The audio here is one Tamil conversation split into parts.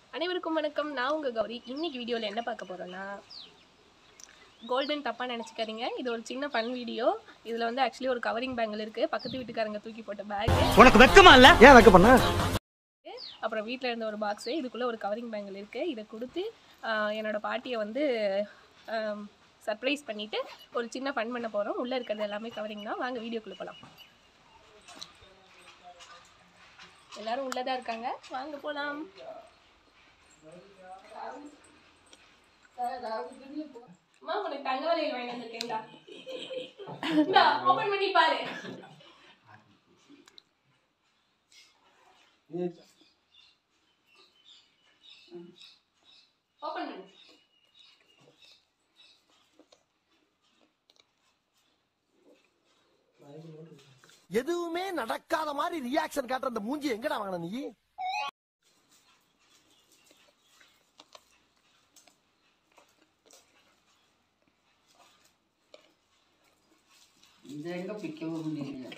அனைவருக்கும் வணக்கம் நான் உங்கள் கௌரி இன்னைக்கு வீடியோவில் என்ன பார்க்க போகிறோன்னா கோல்டன் தப்பாக நினச்சிக்காதீங்க இது ஒரு சின்ன ஃபன் வீடியோ இதில் வந்து ஆக்சுவலி ஒரு கவரிங் பேங்கில் இருக்குது பக்கத்து வீட்டுக்காரங்க தூக்கி போட்ட பேக் உனக்கு வெக்கமா இல்ல ஏன் வைக்க பண்ண அப்புறம் வீட்டில் இருந்த ஒரு பாக்ஸு இதுக்குள்ளே ஒரு கவரிங் பேங்கில் இருக்குது இதை கொடுத்து ஆஹ், என்னோட பாட்டியை வந்து சர்ப்ரைஸ் பண்ணிவிட்டு ஒரு சின்ன ஃபன் பண்ண போகிறோம் உள்ளே இருக்கிறது எல்லாமே கவரிங் தான் வாங்க வீடியோக்குள்ளே போகலாம் எல்லாரும் உள்ளதா இருக்காங்க வாங்க போகலாம் அம்மா உனக்கு தங்க வளையல் வாங்கி வந்திருக்கேன்டா இந்தா ஓபன் பண்ணி பாரு ஓபன் பண்ணு எதுவுமே நடக்காத மாதிரி ரியாக்ஷன் காட்டுற அந்த மூஞ்சி எங்கடா வாங்கின நீ இது எங்க பிக்கவும் முடியல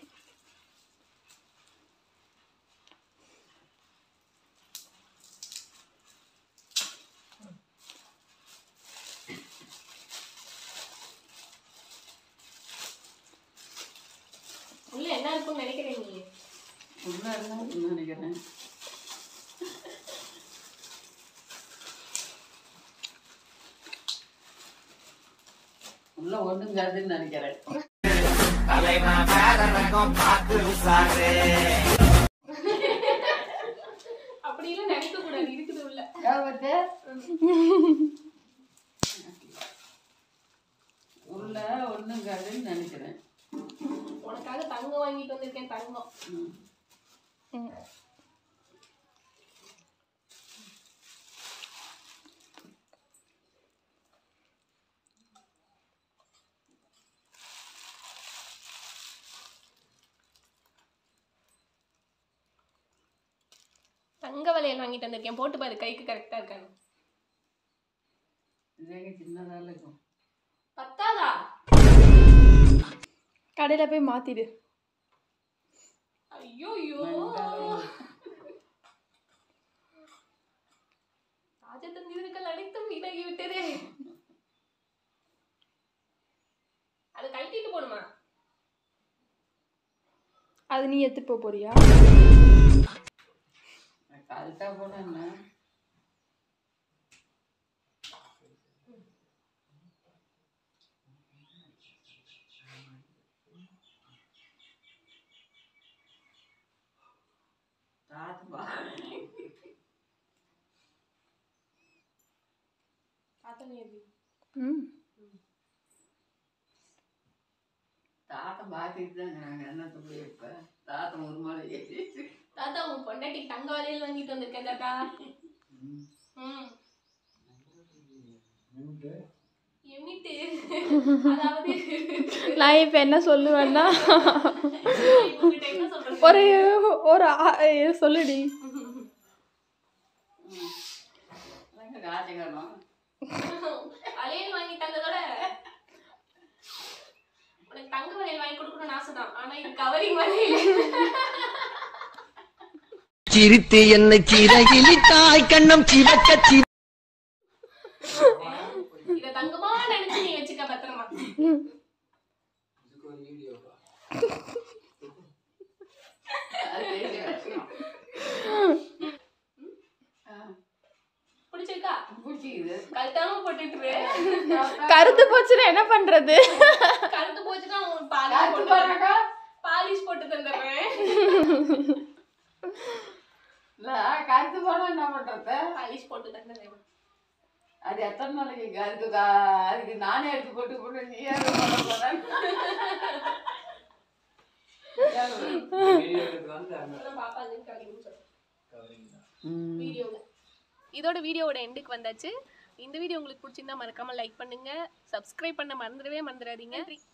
உள்ள என்ன இருக்கும்னு நினைக்கிறேன் நீ உள்ள இருந்தா நினைக்கிறேன் உள்ள ஒண்ணும் காதுன்னு நினைக்கிறேன் அப்படிலாம் நினைக்க கூடாது இருக்குது உள்ள யாவட்டு? உள்ள ஒண்ணும் காதுன்னு நினைக்கிறேன் உனக்காக தங்கம் வாங்கிட்டு வந்திருக்கேன் தங்கம் ம். தங்க வளையல் வாங்கிட்டு வந்திருக்கேன் போட்டு பாரு கைக்கு கரெக்டா இருக்கான்னு இது எங்க சின்னதா இருக்கும் பத்தாதா கடையில் போய் மாற்றிடு ஐயோ ஐயோ ராஜதந்திரங்கள் அனைத்தும் வீணாகி விட்டதே அது கழட்டிட்டு போடுமா அது நீ எடுத்துட்டு போக போறியா கழுத்தா போனா என்ன தாத்து பா தாத்தா நீ எப்படி ம் தாத்தா பார்த்துட்டு தான் நாங்கள் என்னத்தை போய் இப்போ தாத்தா ஒரு மலை ஏறிட்டு தாத்தா உன் பொண்டாட்டி தங்க வளையல் வாங்கிட்டு வந்திருக்கேன் தாத்தா ம் எமிட்டு அதாவது நான் இப்போ என்ன சொல்லுவேன்னா உங்ககிட்ட என்ன சொல்றது ஒரு ஒரு ஆ- ஏ, சொல்லுடி எங்க காய்ச்சிக்கணும் வளையல் வாங்கி தந்ததோட உனக்கு தங்க வளையல் வாங்கி கொடுக்கணும்னு ஆசைதான் ஆனா இது கவரிங் வளையல் சிரித்து என்னை சிறகிலிட்டாய் கண்ணம் சிவக்க சி இத தங்கமா நினைச்சு நீ வச்சுக்க பத்திரமா அது பெரிய விஷயம். ஆ, பிடிச்சிருக்கா பிடிச்சிக்குது கழுத்தாம போட்டுட்டு கருத்து போச்சுன்னா என்ன பண்ணுறது கருத்து போச்சுன்னா உன் பாலிஷ் காத்து போட்டு பாருங்கக்கா. பாலிஷ் போட்டு தந்துடுறேன் இல்ல கருத்து போனா என்ன பண்றது பாலிஷ் போட்டு தந்துடுறேன் அது எத்தனை நாளைக்கு அதுக்கு கா- அதுக்கு நானே எடுத்து போட்டு போட்டு நீ ஏன் பண்ண போற? இப்பதான் பாப்பா அது கவரிங்னு சொல்றேன் வீடியோவில் இதோட வீடியோவோட எண்டுக்கு வந்தாச்சு இந்த வீடியோ உங்களுக்கு பிடிச்சிருந்தா மறக்காம லைக் பண்ணுங்க சப்ஸ்கிரைப் பண்ண மறந்துடவே மறந்துடாதீங்க